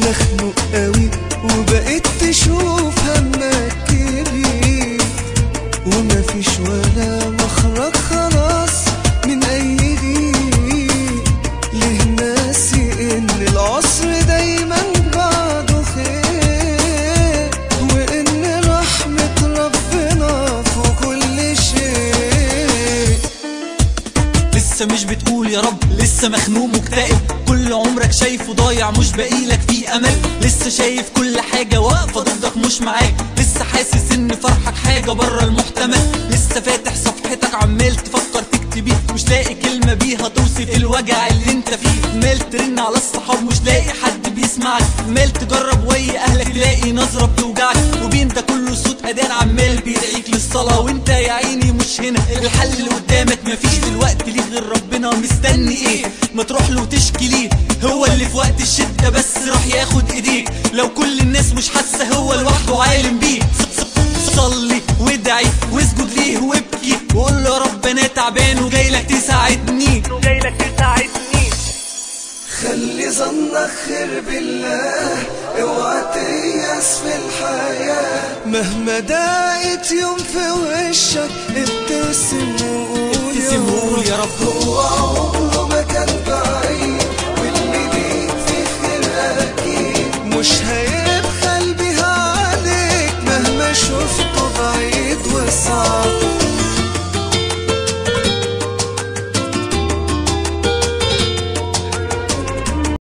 مخنوق قوي وبقيت تشوف همك كبير ومفيش ولا مخرج خلاص من اي ضيق ليه ناسي ان العصر دايما بعده خير وان رحمة ربنا فوق كل شيء لسه مش بتقول يا رب لسه مخنوق مكتئب كل عمرك شايفه ضايع مش باقيلك فيه امل لسه شايف كل حاجة واقفة ضدك مش معاك لسه حاسس ان فرحك حاجة بره المحتمل لسه فاتح صفحتك عمال تفكر تكتبيه مش لاقي كلمة بيها توصف الوجع اللي انت فيه عمال ترن على الصحاب مش لاقي حد بيسمعك عمال تجرب ويا اهلك تلاقي نظرة بتوجعك وبين ده كله صوت اذان عمال بيدعيك للصلاة وانت يا عيني مش هنا الحل اللي قدامك مفيش دلوقتي ليه غير ربنا مستني ايه ما تروح له وتشكي ليه هو اللي في وقت الشدة بس راح ياخد ايديك لو كل الناس مش حاسة هو لوحده عالم بيه ص- ص- صلي وادعي واسجد ليه وابكي وقول له يا رب انا تعبان وجاي لك تساعدني جاي لك تساعدني خلي ظنك خير بالله اوعى تيأس في الحياة مهما ضاقت يوم في وشك